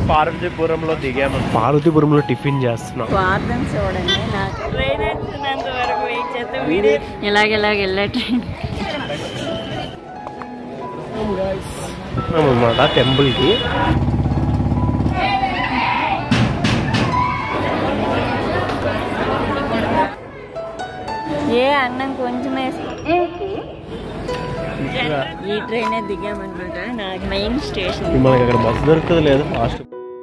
పార్వతీపురంలో దిగాము పార్వతీపురంలో టిఫిన్ చేస్తున్నాం స్వార్థం చూడండి నాకు ట్రైన్ వచ్చినంత వరకు వెయిట్ చేస్తే వీడియో ఇలాగ ఇలాగ వెళ్ళే ట్రైన్ అనమాట టెంపుల్కి ఏ అన్నం కొంచెం వేసుకో ఈ ట్రైనే దిగామన్నమాట నాకు మెయిన్ స్టేషన్ మనకి అక్కడ బస్సు దొరుకుతుంది లేదు fast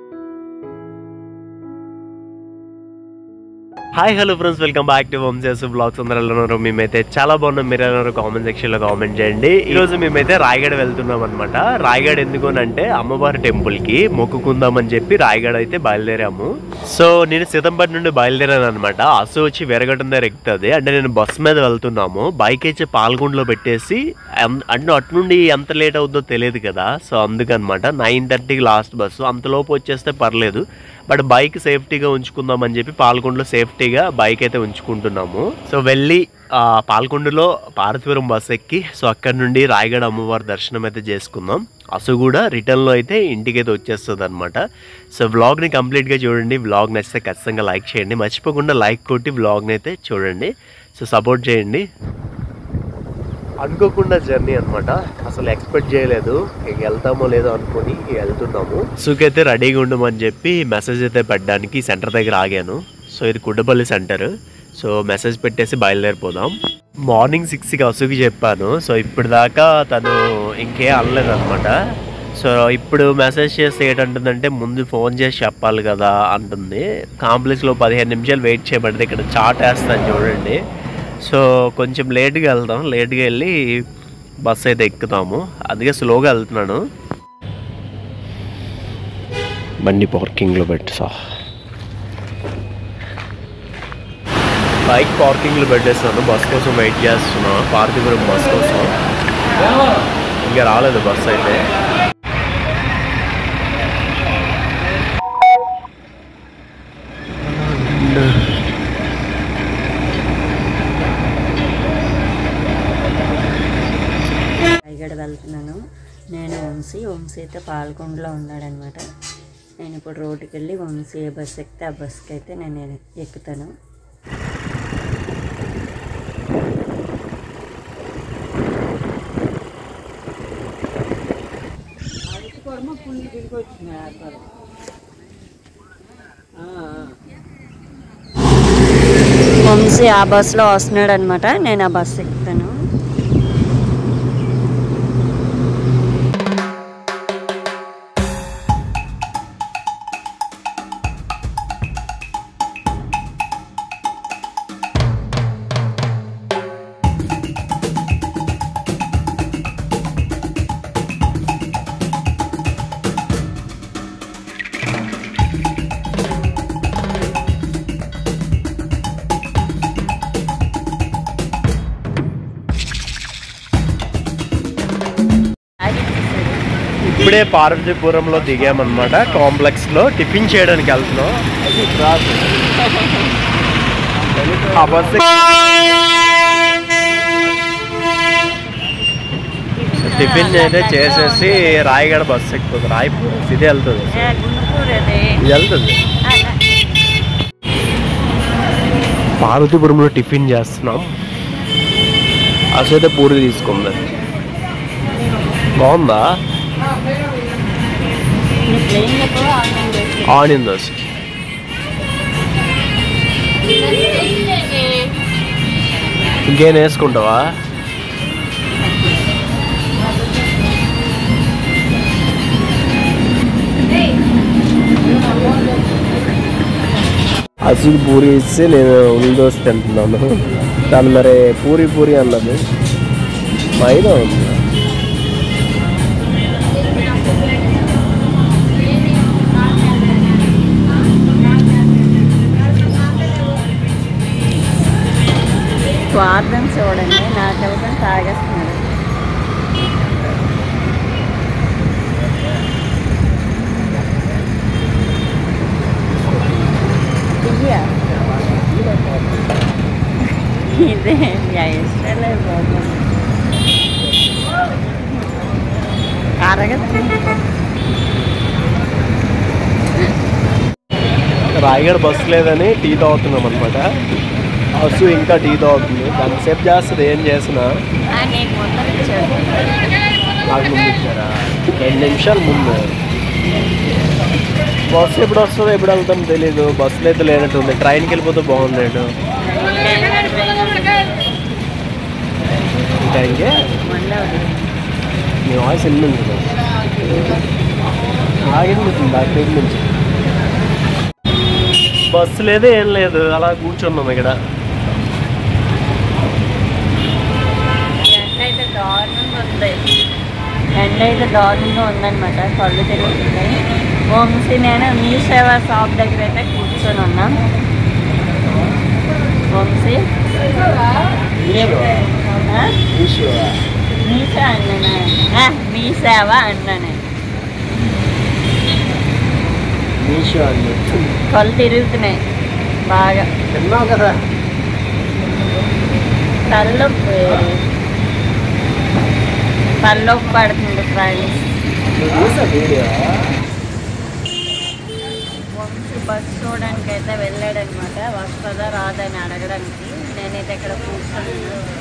hi hello friends welcome back to Vamshi's blogs అందరూ ఎలా ఉన్నారు మేమైతే చాలా బాగున్నాం మీరు ఎలా ఉన్నారు కామెంట్ సెక్షన్ లో కామెంట్ చేయండి ఈ రోజు మేమైతే రాయగడ వెళ్తున్నాం అనమాట రాయగడ ఎందుకు అని అంటే అమ్మవారి టెంపుల్ కి మొక్కుకుందామని చెప్పి రాయగడ అయితే బయలుదేరాము సో నేను సీతంపేట నుండి బయలుదేరాను అనమాట అసు వచ్చి వెరగడం దగ్గర ఎక్కుతుంది అంటే నేను బస్ మీద వెళ్తున్నాము బైక్ అయితే పాల్గొండలో పెట్టేసి అం- అంటే అటు నుండి ఎంత లేట్ అవుతుందో తెలియదు కదా సో అందుకనమాట నైన్ థర్టీకి లాస్ట్ బస్సు అంతలోపు వచ్చేస్తే పర్లేదు బట్ బైక్ సేఫ్టీగా ఉంచుకుందాం అని చెప్పి పాల్గొండలో సేఫ్టీగా బైక్ అయితే ఉంచుకుంటున్నాము సో వెళ్ళి ఆ, పాల్గొండలో పార్వతీపురం బస్ ఎక్కి సో అక్కడ నుండి రాయగడ అమ్మవారి దర్శనం అయితే చేసుకుందాం అసు కూడా రిటర్న్లో అయితే ఇంటికి అయితే వచ్చేస్తుంది అనమాట సో వ్లాగ్ని కంప్లీట్గా చూడండి వ్లాగ్ నచ్చితే ఖచ్చితంగా లైక్ చేయండి మర్చిపోకుండా లైక్ కొట్టి వ్లాగ్ని అయితే చూడండి సో సపోర్ట్ చేయండి అనుకోకుండా జర్నీ అన్నమాట అసలు ఎక్స్పెక్ట్ చేయలేదు ఇక వెళ్తామో లేదో అనుకొని వెళ్తున్నాము సుకైతే రెడీగా ఉండమని చెప్పి మెసేజ్ అయితే పెట్టడానికి సెంటర్ దగ్గర ఆగాను సో ఇది కుడ్డపల్లి సెంటర్ సో మెసేజ్ పెట్టేసి బయలుదేరిపోదాం మార్నింగ్ సిక్స్కి అసుకి చెప్పాను సో ఇప్పుడు దాకా తను ఇంకేం అనలేదు అనమాట సో ఇప్పుడు మెసేజ్ చేస్తే ఏంటంటుందంటే ముందు ఫోన్ చేసి చెప్పాలి కదా అంటుంది కాంప్లెక్స్లో పదిహేను నిమిషాలు వెయిట్ చేయబడింది ఇక్కడ చాట్ వేస్తాను చూడండి సో కొంచెం లేట్గా వెళ్దాం లేట్గా వెళ్ళి బస్ అయితే ఎక్కుతాము అందుకే స్లోగా వెళ్తున్నాను బండి పార్కింగ్లో పెట్టా బైక్ పార్కింగ్లో పెట్టేస్తున్నాను బస్ కోసం వెయిట్ చేస్తున్నాను పార్తీపురం బస్ కోసం ఇంకా రాలేదు బస్ అయితే రాయగడ వెళ్తున్నాను నేను వంశీ వంశీ అయితే పాల్గొండలో ఉన్నాడనమాట నేను ఇప్పుడు రోడ్డుకి వెళ్ళి వంశీ ఏ బస్ ఎక్కితే ఆ బస్కి అయితే నేను ఎక్కుతాను వంశీ ఆ బస్సులో వస్తున్నాడు అనమాట నేను ఆ బస్సు ఎక్కుతాను ఇప్పుడే పార్వతీపురంలో దిగామన్నమాట కాంప్లెక్స్ లో టిఫిన్ చేయడానికి వెళ్తున్నాం ఆ బస్ టిఫిన్ అయితే చేసేసి రాయగడ బస్ ఎక్కుతుంది రాయపూర్ ఇది వెళ్తుంది ఏ, గుంటూరు అది ఇది వెళ్తుంది అలా. పార్వతీపురంలో టిఫిన్ చేస్తున్నాం అసైతే పూరి తీసుకుంది బాగుందా నువ్వు ప్లేన్ చెప్పు ఆన్లైన్ చేసి ఆనియన్ దోశ ఇంకేం వేసుకుంటావా అసలు పూరి ఇస్తే నేను ఉల్లి దోశ తింటున్నాను దాని మరి పూరి పూరి అన్నది మైదా ఉంది స్వార్థం చూడండి నాకు ఎవరికైనా తాగేస్తున్నాడు ఇయ్యా. ఇదే యా ఇష్టం లేదు బాబు అరగదు రాయగడ బస్సు లేదని టీ తాగుతున్నాం అనమాట బస్సు ఇంకా టీ తాగుతుంది దాన్ని సేపు చేస్తుంది ఏం చేసినా నీకు ముందర ఇచ్చాడు నాకు ముందు ఇచ్చారా రెండు నిమిషాలు ముందు బస్సు ఎప్పుడు వస్తుందో ఎప్పుడు వెళ్తాం తెలీదు బస్సులు అయితే లేనట్టుంది ట్రైన్కి వెళ్ళిపోతే బాగుండేటు ఈ టైంకి మీ వాయిస్ ఎన్ని ఉంటుంది ఆగింది డాక్టర్ నుంచి బస్సు లేదు ఏం లేదు అలా కూర్చున్నాం ఇక్కడ ఎండ అయితే దారుణంగా ఉంది ఎండ అయితే దారుణంగా ఉందన్నమాట కళ్ళు తిరుగుతున్నాయి వంశీ నేను మీ సేవ షాప్ దగ్గర అయితే కూర్చొని ఉన్నాం వంశీ ఆ? మీ సేవ అన్నానా ఆ, మీ సేవ అన్నా నేను మీషో అండి కళ్ళు తిరుగుతున్నాయి బాగా తిన్నావు కదా తలనొప్పి తలనొప్పి పడుతుంది ఫ్రెండ్స్ నువ్వు చూసా వీడియో వంశీ బస్ చూడడానికి అయితే వెళ్ళాడనమాట వస్తుందా రాదని అడగడానికి నేనైతే ఇక్కడ కూర్చొని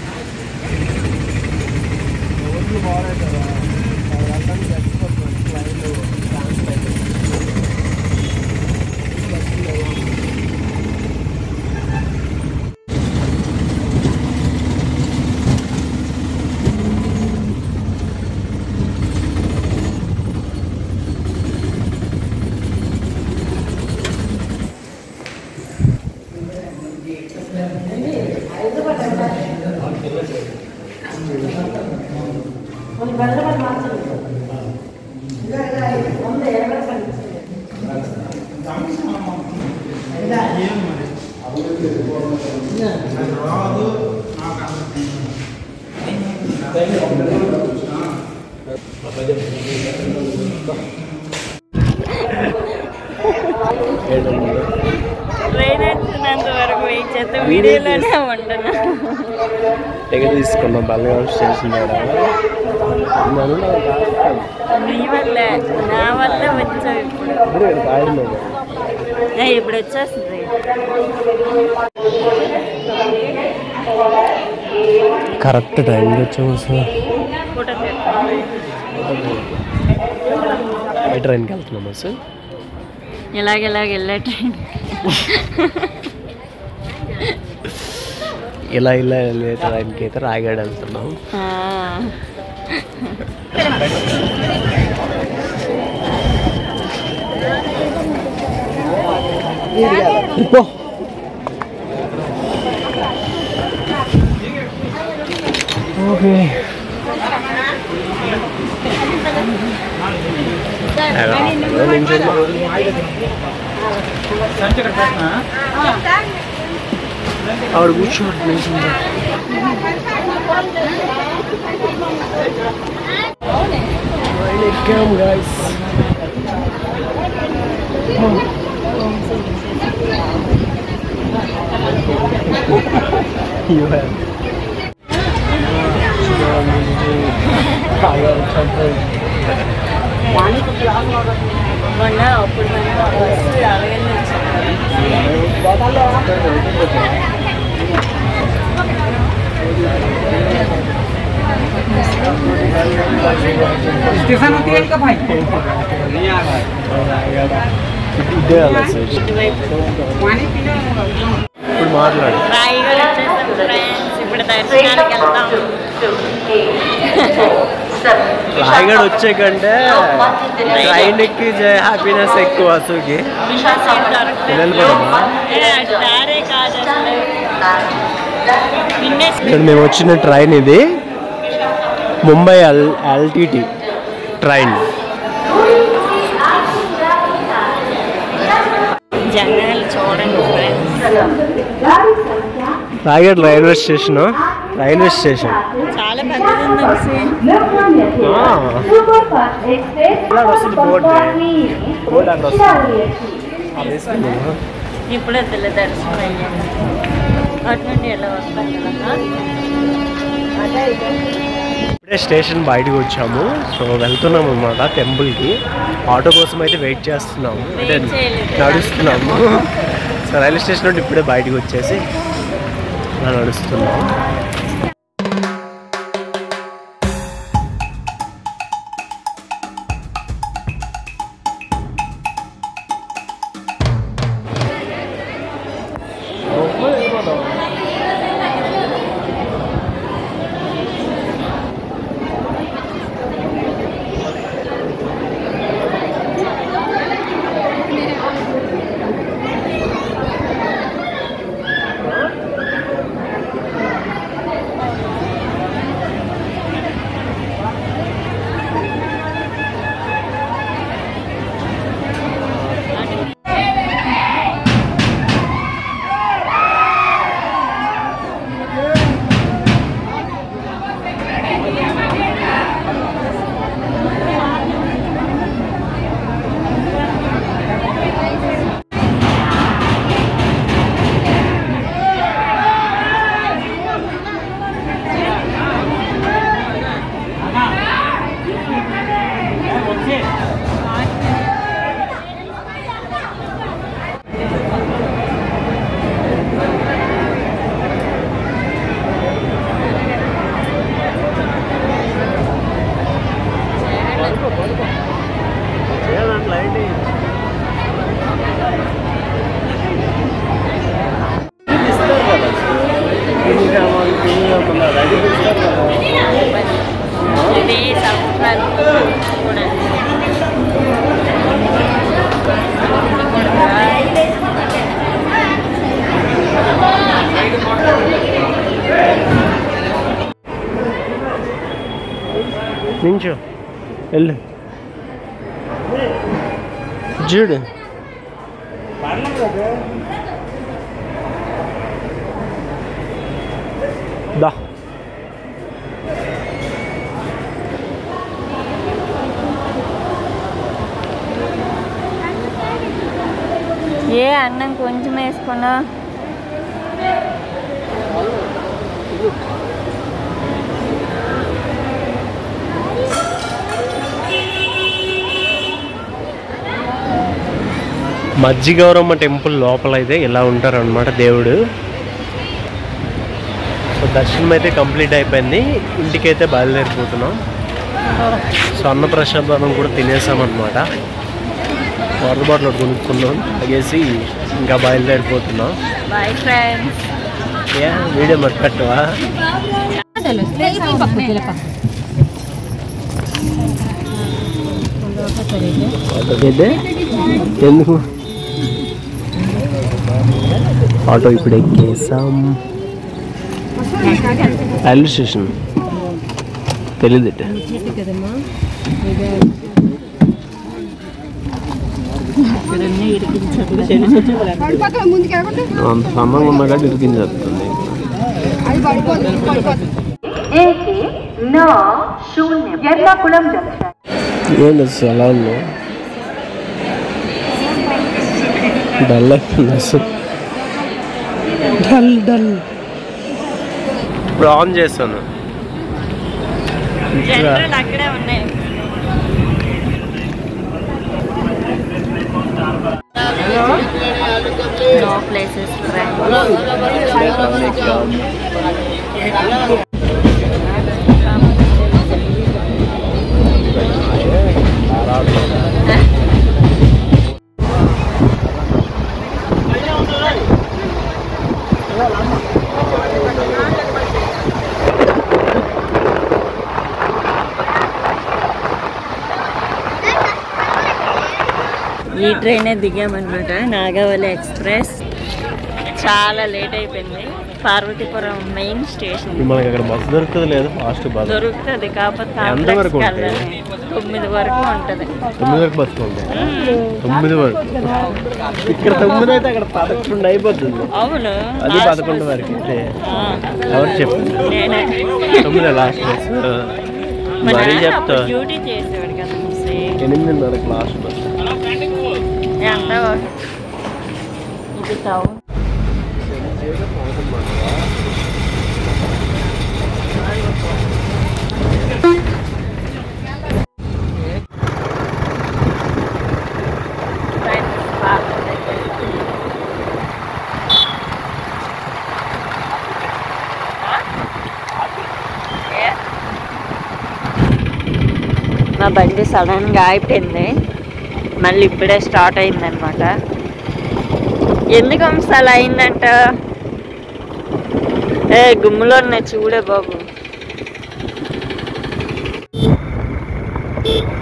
ట్రైన్ వచ్చినంత వరకు వెయిట్ చేస్తే వీడియోలోనే ఉండను టికెట్ తీసుకున్నాం బల్లగాం స్టేషన్ దగ్గర నీ వల్లే నా వల్ల వచ్చావు ఇప్పుడు ఏ, ఇప్పుడు వచ్చేస్తుంది కరెక్ట్ టైంకి వచ్చాము సార్ ఫోటో తీస్తాను బయట ట్రైన్కి వెళ్తున్నామా సార్ ఇలాగ ఇలాగ వెళ్ళే ట్రైన్ ఇలా ఇలా వెళ్ళే ట్రైన్కి అయితే రాయగడ వెళ్తున్నాం ఆ. పో ఓకే ఆవిడ కూర్చోండి ఎక్కాం గాయస్ You have. మొన్న అప్పుడు మనం బస్సు అలాగే स्टेशन होती है इनका भाई ఇదే అలా సార్ ఇటువైపు पानी पीना ఇప్పుడు మాట్లాడు రాయిగడ వచ్చేసాం ఫ్రెండ్స్ ఇప్పుడు దర్శనానికి వెళ్తాం రాయగడ వచ్చే కంటే ట్రైన్ ఎక్కి హ్యాపీనెస్ ఎక్కువ అసలుకి వెళ్ళిపోదామా? దారే కాదు అసలు విన్నేసి ఇక్కడ మేము వచ్చిన ట్రైన్ ఇది ముంబై ఎల్ ఎల్టీటీ ట్రైన్ జనాలు చూడండి friends Rayagada railway station railway station చాలా పెద్దది ఉంది ఒకసారి. ఇలా వస్తుంది బోర్డు బోర్డు అక్కడ వస్తుంది ఇప్పుడే తెల్ల దర్శనం అయ్యాను అటు నుండి ఎలా వస్తాను కదా ఇప్పుడే స్టేషన్ బయటకు వచ్చాము సో వెళ్తున్నాం అనమాట టెంపుల్కి ఆటో కోసం అయితే వెయిట్ చేస్తున్నాము అంటే Wait చేయలేదు. నడుస్తున్నాము సో రైల్వే స్టేషన్ నుండి ఇప్పుడే బయటకు వచ్చేసి అలా నడుస్తున్నాము ఇది సంవత్సరాలు కూడా నించో వెళ్ళు చూడు దా ఏ అన్నం కొంచెం వేసుకున్నా మజ్జిగౌరమ్మ టెంపుల్ లోపల అయితే ఇలా ఉంటారు అనమాట దేవుడు సో దర్శనం అయితే కంప్లీట్ అయిపోయింది ఇంటికైతే బయలుదేరిపోతున్నాం సో అన్నప్రసాదం కూడా తినేసాం అనమాట వాటర్ బాటిల్ ఒకటి కొనుక్కున్నాం తాగేసి ఇంకా బయలుదేరిపోతున్నాం బాయ్ ఫ్రెండ్స్ ఏ వీడియో మరి కట్టువా అదే ఎందుకు ఆటో ఇప్పుడు ఎక్కేసాం రైల్వే స్టేషన్ తెలియదు అంత సమంగా ఉన్నా కాబట్టి ఇరికింది చెప్తుంది ఏంటి అసలు అలా ఉన్నావు డల్ అయిపోయింది అసలు డల్ డల్ ఇప్పుడు ఆన్ చేస్తాను జనరల్ అక్కడే ఉన్నాయి నో ప్లేసెస్ ఈ ట్రైనే దిగామన్నమాట నాగావళి ఎక్స్ప్రెస్ చాలా లేట్ అయిపోయింది పార్వతీపురం మెయిన్ స్టేషన్ మనకి అక్కడ బస్సు దొరుకుతుంది లేదు ఫాస్ట్ బస్ దొరుకుతుంది కాకపోతే ఎంత వరకు కాంప్లెక్స్కి ఉంటుంది? వెళ్ళాలి. తొమ్మిది వరకు ఉంటుంది తొమ్మిది వరకు బస్సు ఉంటుంది తొమ్మిది వరకు ఇక్కడ తొమ్మిది అయితే అక్కడ పదకొండు అయిపోతుంది అవును అది last పదకొండు bus. వరకు అయితే ఆ, ఎవరు చెప్పు నేనే తొమ్మిది లాస్ట్ బస్ మా మరీ నాన్న చెప్తా అప్పుడు డ్యూటీ చేసేవాడు కదా ముసి. ఎనిమిదిన్నరకు లాస్ట్ బస్ ఎంత ఇది టౌన్ మా బండి సడన్గా అయిపోయింది మళ్ళీ ఇప్పుడే స్టార్ట్ అయిందనమాట ఎందుకు అంశ అలా అయిందంట ఏ గుమ్ములో ఉన్నాయి చూడే బాబు